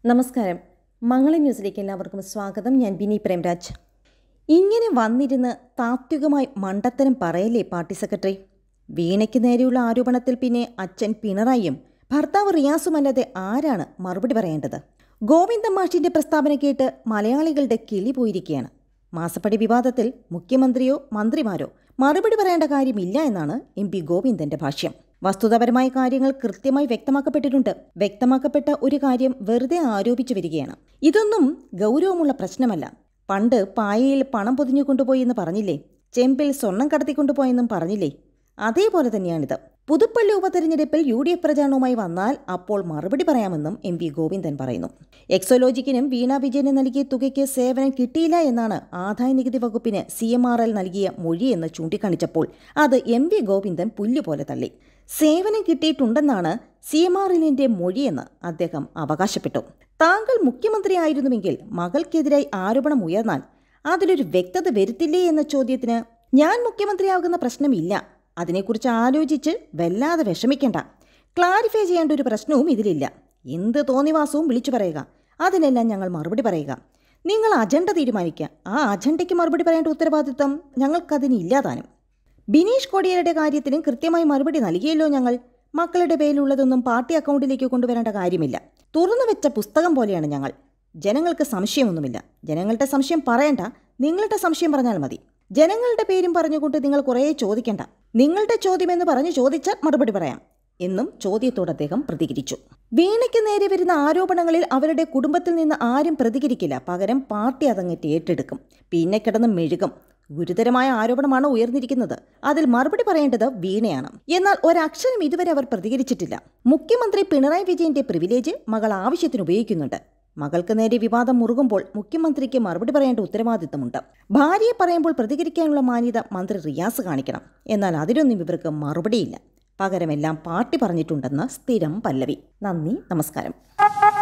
നമസ്കാരം മംഗള ന്യൂസിലേക്ക് എല്ലാവർക്കും സ്വാഗതം ഞാൻ ബിനി പ്രേംരാജ് ഇങ്ങനെ വന്നിരുന്ന് താത്വികമായി മണ്ടത്തരം പറയല്ലേ പാർട്ടി സെക്രട്ടറി വീണയ്ക്ക് നേരെയുള്ള ആരോപണത്തിൽ പിന്നെ അച്ഛൻ പിണറായിയും ഭർത്താവ് റിയാസുമല്ലാതെ ആരാണ് മറുപടി പറയേണ്ടത് ഗോവിന്ദൻ മാഷിന്റെ പ്രസ്താവന കേട്ട് മലയാളികളുടെ കിളി പോയിരിക്കുകയാണ് മാസപ്പടി വിവാദത്തിൽ മുഖ്യമന്ത്രിയോ മന്ത്രിമാരോ മറുപടി പറയേണ്ട കാര്യമില്ല എന്നാണ് എം പി ഗോവിന്ദന്റെ ഭാഷ്യം വസ്തുതാപരമായ കാര്യങ്ങൾ കൃത്യമായി വ്യക്തമാക്കപ്പെട്ടിട്ടുണ്ട് വ്യക്തമാക്കപ്പെട്ട ഒരു കാര്യം വെറുതെ ആരോപിച്ചു വരികയാണ് ഇതൊന്നും ഗൗരവമുള്ള പ്രശ്നമല്ല പണ്ട് പായയിൽ പണം പൊതിഞ്ഞു കൊണ്ടുപോയി എന്ന് പറഞ്ഞില്ലേ ചെമ്പിൽ സ്വർണം കടത്തിക്കൊണ്ടുപോയെന്നും പറഞ്ഞില്ലേ അതേപോലെ തന്നെയാണിത് പുതുപ്പള്ളി ഉപതെരഞ്ഞെടുപ്പിൽ യു ഡി എഫ് പ്രചാരണവുമായി വന്നാൽ അപ്പോൾ മറുപടി പറയാമെന്നും എം പി ഗോവിന്ദൻ പറയുന്നു എക്സോലോജിക്കിനും വീണ വിജയന് നൽകിയ തുകയ്ക്ക് സേവനം കിട്ടിയില്ല എന്നാണ് ആദായനികുതി വകുപ്പിന് സി എം ആർ എൽ നൽകിയ മൊഴിയെന്ന് ചൂണ്ടിക്കാണിച്ചപ്പോൾ അത് എം വി ഗോവിന്ദൻ പുല്ലുപോലെ തള്ളി സേവനം കിട്ടിയിട്ടുണ്ടെന്നാണ് സി എം ആർ എല്ലിന്റെ മൊഴിയെന്ന് അദ്ദേഹം അവകാശപ്പെട്ടു താങ്കൾ മുഖ്യമന്ത്രിയായിരുന്നുവെങ്കിൽ മകൾക്കെതിരായി ആരോപണം ഉയർന്നാൽ അതിലൊരു വ്യക്തത വരുത്തില്ലേ എന്ന ചോദ്യത്തിന് ഞാൻ മുഖ്യമന്ത്രിയാകുന്ന പ്രശ്നമില്ല അതിനെക്കുറിച്ച് ആലോചിച്ച് വല്ലാതെ വിഷമിക്കേണ്ട ക്ലാരിഫൈ ചെയ്യേണ്ട ഒരു പ്രശ്നവും ഇതിലില്ല എന്ത് തോന്നിവാസവും വിളിച്ചു പറയുക അതിനെല്ലാം ഞങ്ങൾ മറുപടി പറയുക നിങ്ങൾ അജണ്ട തീരുമാനിക്കുക ആ അജണ്ടയ്ക്ക് മറുപടി പറയേണ്ട ഉത്തരവാദിത്വം ഞങ്ങൾക്കതിന് ഇല്ലാതാനും ബിനീഷ് കോടിയേരുടെ കാര്യത്തിനും കൃത്യമായി മറുപടി നൽകിയല്ലോ ഞങ്ങൾ മക്കളുടെ പേരിലുള്ളതൊന്നും പാർട്ടി അക്കൗണ്ടിലേക്ക് കൊണ്ടുവരേണ്ട കാര്യമില്ല തുറന്നു വെച്ച പുസ്തകം പോലെയാണ് ഞങ്ങൾ ജനങ്ങൾക്ക് സംശയമൊന്നുമില്ല ജനങ്ങളുടെ സംശയം പറയണ്ട നിങ്ങളുടെ സംശയം പറഞ്ഞാൽ മതി ജനങ്ങളുടെ പേരും പറഞ്ഞുകൊണ്ട് നിങ്ങൾ കുറേ ചോദിക്കേണ്ട നിങ്ങളുടെ ചോദ്യമെന്ന് പറഞ്ഞ് ചോദിച്ചാൽ മറുപടി പറയാം എന്നും ചോദ്യത്തോട് അദ്ദേഹം പ്രതികരിച്ചു വീണയ്ക്ക് നേരെ വരുന്ന ആരോപണങ്ങളിൽ അവരുടെ കുടുംബത്തിൽ നിന്ന് ആരും പ്രതികരിക്കില്ല പകരം പാർട്ടി അതങ്ങേറ്റ് ഏറ്റെടുക്കും പിന്നെ കിടന്ന് മെഴുകും ഗുരുതരമായ ആരോപണമാണ് ഉയർന്നിരിക്കുന്നത് അതിൽ മറുപടി പറയേണ്ടത് വീണയാണ് എന്നാൽ ഒരക്ഷരം ഇതുവരെ അവർ പ്രതികരിച്ചിട്ടില്ല മുഖ്യമന്ത്രി പിണറായി വിജയന്റെ പ്രിവിലേജ് മകൾ ആവശ്യത്തിന് ഉപയോഗിക്കുന്നുണ്ട് മകൾക്ക് നേരെ വിവാദം മുറുകുമ്പോൾ മുഖ്യമന്ത്രിക്ക് മറുപടി പറയേണ്ട ഉത്തരവാദിത്തമുണ്ട് ഭാര്യയെ പറയുമ്പോൾ പ്രതികരിക്കാനുള്ള മാന്യത മന്ത്രി റിയാസ് കാണിക്കണം എന്നാൽ അതിലൊന്നും ഇവർക്ക് മറുപടിയില്ല പകരമെല്ലാം പാർട്ടി പറഞ്ഞിട്ടുണ്ടെന്ന് സ്ഥിരം പല്ലവി നന്ദി നമസ്കാരം